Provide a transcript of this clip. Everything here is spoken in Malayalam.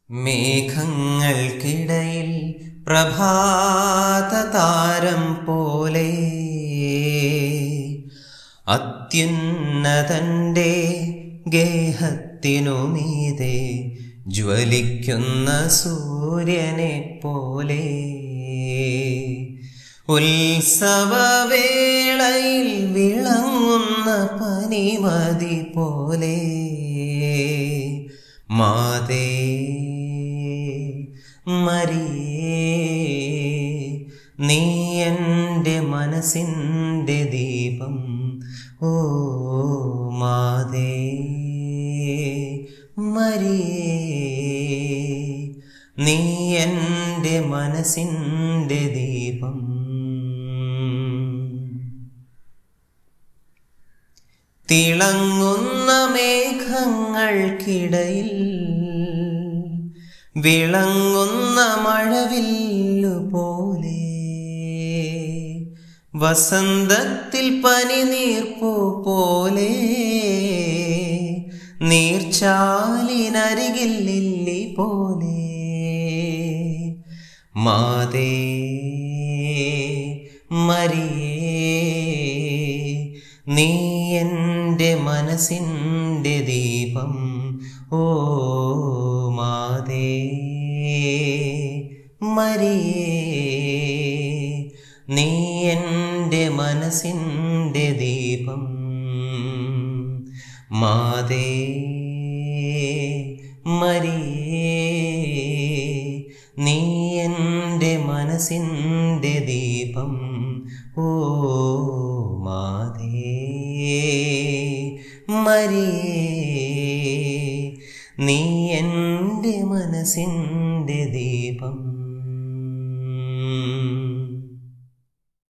മേഘങ്ങൾക്കിടയിൽ പ്രഭാതതാരം പോലെ അത്യുന്നതന്റെ ഗേഹത്തിനുമീതെ ജ്വലിക്കുന്ന സൂര്യനെ പോലെ ഉത്സവവേളയിൽ വിളങ്ങുന്ന പനിമതി പോലെ മാതേ മരിയേ നീ എൻ്റെ മനസ്സിൻ്റെ ദീപം ഓ മാതേ മരിയേ നീ എൻ്റെ മനസ്സിൻ്റെ ദീപം തിളങ്ങുന്ന മേഘങ്ങൾക്കിടയിൽ വിളങ്ങുന്ന മഴവില്ലു പോലെ വസന്തത്തിൽ പനിനീർപ്പു പോലെ നീർച്ചാലിനരികിൽ ലില്ലി പോലെ മാതേ മരിയേ നീ എൻ്റെ മനസ്സിൻ്റെ ദീപം ഓ മാതേ മരിയേ നീ എൻ്റെ മനസ്സിൻ്റെ ദീപം മാതേ മരിയേ നീ എൻ്റെ മനസ്സിൻ്റെ ദീപം ഓ മാതേ മരിയേ നീ എൻ്റെ മനസ്സിൻ്റെ ദീപം